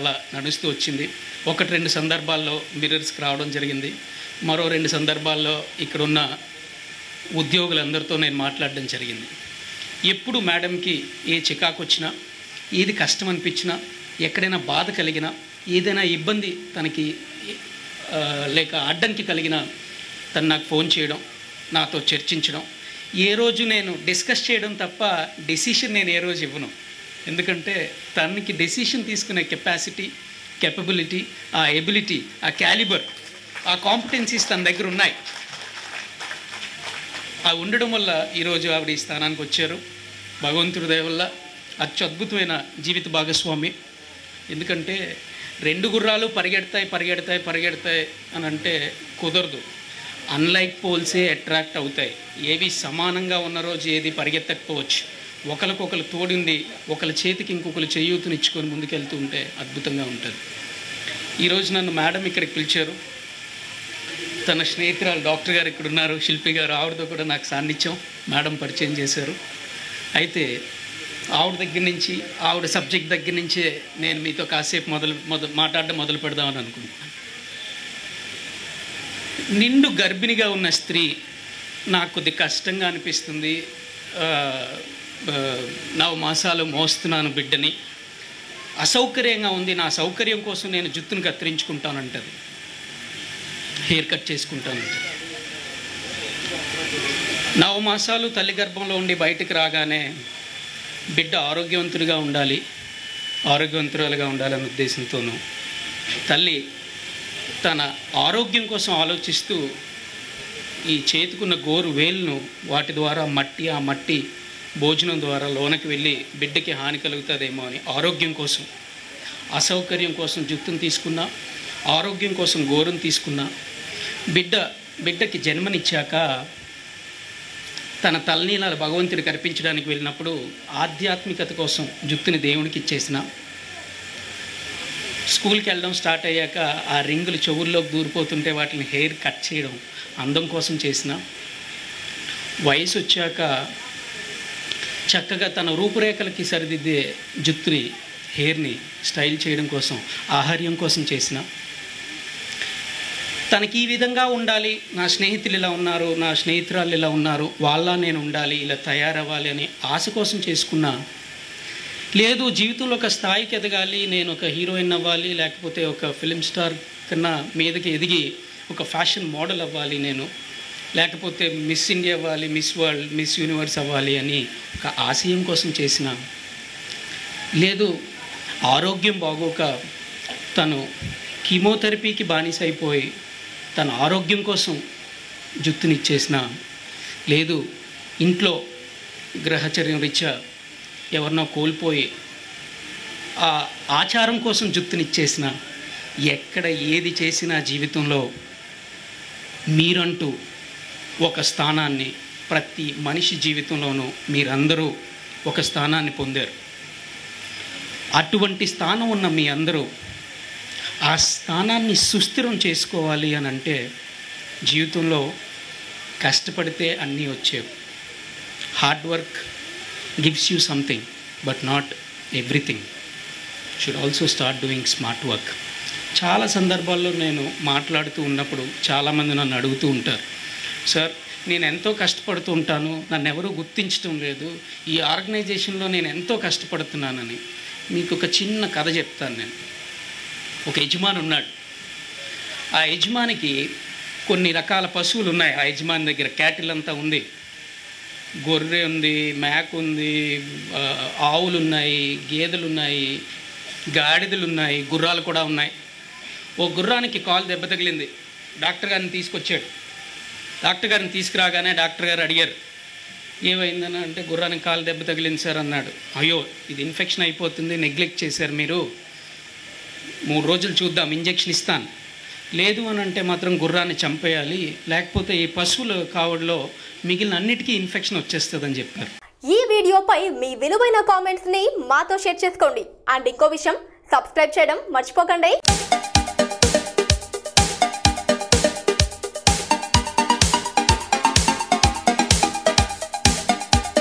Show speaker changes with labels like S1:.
S1: అలా నడుస్తూ వచ్చింది ఒకటి రెండు సందర్భాల్లో మిర్రర్స్కి రావడం జరిగింది మరో రెండు సందర్భాల్లో ఇక్కడున్న ఉద్యోగులందరితో నేను మాట్లాడడం జరిగింది ఎప్పుడు మేడంకి ఏ చికాకు వచ్చినా ఏది కష్టం అనిపించినా ఎక్కడైనా బాధ కలిగినా ఏదైనా ఇబ్బంది తనకి ఆ, లేక అడ్డంకి కలిగిన తను నాకు ఫోన్ చేయడం నాతో చర్చించడం ఏ రోజు నేను డిస్కస్ చేయడం తప్ప డెసిషన్ నేను ఏ రోజు ఇవ్వను ఎందుకంటే తనకి డెసిషన్ తీసుకునే capacity capability uh ability uh calibre uh competencies తన దగ్గర ఉన్నాయి ఆ ఉండడం వల్ల ఈరోజు ఆవిడ ఈ స్థానానికి వచ్చారు భగవంతుడి దయ వల్ల అత్యద్భుతమైన జీవిత భాగస్వామి ఎందుకంటే రెండు గుర్రాలు పరిగెడతాయి పరిగెడతాయి పరిగెడతాయి అని అంటే కుదరదు అన్లైక్ పోల్సే అట్రాక్ట్ అవుతాయి ఏవి సమానంగా ఉన్న రోజు ఏది పరిగెత్తకపోవచ్చు ఒకరికొకరు తోడింది ఒకరి చేతికి ఇంకొకరు చేయూతనిచ్చుకొని ముందుకెళ్తూ ఉంటే అద్భుతంగా ఉంటుంది ఈరోజు నన్ను మేడం ఇక్కడికి పిలిచారు తన స్నేహితురాలు డాక్టర్ గారు ఇక్కడ ఉన్నారు శిల్పి గారు ఆవిడతో కూడా నాకు సాన్నిధ్యం మేడం పరిచయం చేశారు అయితే ఆవిడ దగ్గర నుంచి ఆవిడ సబ్జెక్ట్ దగ్గర నుంచే నేను మీతో కాసేపు మొదలు మొదలు మాట్లాడడం మొదలు పెడదామని అనుకుంటున్నాను నిండు గర్భిణిగా ఉన్న స్త్రీ నాకు కొద్ది కష్టంగా అనిపిస్తుంది ఆ, ఆ, నవ మాసాలు మోస్తున్నాను బిడ్డని అసౌకర్యంగా ఉంది నా సౌకర్యం కోసం నేను జుట్టును కత్తిరించుకుంటానంటది హెయిర్ కట్ చేసుకుంటానంటది నవ మాసాలు తల్లి గర్భంలో ఉండి బయటికి రాగానే బిడ్డ ఆరోగ్యవంతుడిగా ఉండాలి ఆరోగ్యవంతురాలుగా ఉండాలనే ఉద్దేశంతోనూ తల్లి తన ఆరోగ్యం కోసం ఆలోచిస్తూ ఈ చేతికున్న గోరు వేలును వాటి ద్వారా మట్టి ఆ మట్టి భోజనం ద్వారా లోనకి వెళ్ళి బిడ్డకి హాని కలుగుతుందేమో అని ఆరోగ్యం కోసం అసౌకర్యం కోసం జుట్టును తీసుకున్నా ఆరోగ్యం కోసం గోరును తీసుకున్నా బిడ్డ బిడ్డకి జన్మనిచ్చాక తన తలనీలాలు భగవంతుడికి అర్పించడానికి వెళ్ళినప్పుడు ఆధ్యాత్మికత కోసం జుట్టుని దేవునికి ఇచ్చేసిన స్కూల్కి వెళ్ళడం స్టార్ట్ అయ్యాక ఆ రింగులు చెవుల్లోకి దూరిపోతుంటే వాటిని హెయిర్ కట్ చేయడం అందం కోసం చేసిన వయసు వచ్చాక చక్కగా తన రూపురేఖలకి సరిదిద్దే జుత్తుని హెయిర్ని స్టైల్ చేయడం కోసం ఆహార్యం కోసం చేసిన తనకి ఈ విధంగా ఉండాలి నా స్నేహితులు ఇలా ఉన్నారు నా స్నేహితురాలు ఇలా ఉన్నారు వాళ్ళ నేను ఉండాలి ఇలా తయారవ్వాలి అని ఆశ కోసం చేసుకున్నా లేదు జీవితంలో ఒక స్థాయికి ఎదగాలి నేను ఒక హీరోయిన్ అవ్వాలి లేకపోతే ఒక ఫిలిం స్టార్ కన్నా మీదకి ఎదిగి ఒక ఫ్యాషన్ మోడల్ అవ్వాలి నేను లేకపోతే మిస్ ఇండియా అవ్వాలి మిస్ వరల్డ్ మిస్ యూనివర్స్ అవ్వాలి అని ఒక ఆశయం కోసం చేసిన లేదు ఆరోగ్యం బాగోక తను కీమోథెరపీకి బానిస అయిపోయి తన ఆరోగ్యం కోసం జుత్తునిచ్చేసిన లేదు ఇంట్లో గ్రహచర్యం రీత్యా ఎవరినో కోల్పోయి ఆ ఆచారం కోసం జుత్తునిచ్చేసిన ఎక్కడ ఏది చేసినా జీవితంలో మీరంటూ ఒక స్థానాన్ని ప్రతి మనిషి జీవితంలోనూ మీరందరూ ఒక స్థానాన్ని పొందారు అటువంటి స్థానం ఉన్న మీ అందరూ ఆ స్థానాన్ని సుస్థిరం చేసుకోవాలి అని అంటే జీవితంలో కష్టపడితే అన్నీ వచ్చేవి hard work gives you something but not everything should also start doing smart work చాలా సందర్భాల్లో నేను మాట్లాడుతూ ఉన్నప్పుడు చాలామంది నన్ను అడుగుతూ ఉంటారు సార్ నేను ఎంతో కష్టపడుతూ ఉంటాను నన్ను ఎవరూ గుర్తించడం లేదు ఈ ఆర్గనైజేషన్లో నేను ఎంతో కష్టపడుతున్నానని మీకు ఒక చిన్న కథ చెప్తాను నేను ఒక యజమాని ఉన్నాడు ఆ యజమానికి కొన్ని రకాల పశువులు ఉన్నాయి ఆ యజమాని దగ్గర క్యాటిల్ అంతా ఉంది గొర్రె ఉంది మేక ఉంది ఆ, ఆవులు ఉన్నాయి గేదెలు ఉన్నాయి గాడిదలు ఉన్నాయి గుర్రాలు కూడా ఉన్నాయి ఓ గుర్రానికి కాలు దెబ్బ తగిలింది డాక్టర్ గారిని తీసుకొచ్చాడు డాక్టర్ గారిని తీసుకురాగానే డాక్టర్ గారు అడిగారు ఏమైందని అంటే గుర్రానికి కాలు దెబ్బ తగిలింది సార్ అన్నాడు అయ్యో ఇది ఇన్ఫెక్షన్ అయిపోతుంది నెగ్లెక్ట్ చేశారు మీరు మూడు రోజులు చూద్దాం ఇంజెక్షన్ ఇస్తాను లేదు అని అంటే మాత్రం గుర్రాన్ని చంపేయాలి లేకపోతే ఈ పశువుల కావడలో మిగిలిన అన్నిటికీ ఇన్ఫెక్షన్ వచ్చేస్తుందని చెప్పారు
S2: ఈ వీడియోపై మీ విలువైన కామెంట్స్ ని మాతో షేర్ చేసుకోండి అండ్ ఇంకో విషయం సబ్స్క్రైబ్ చేయడం మర్చిపోకండి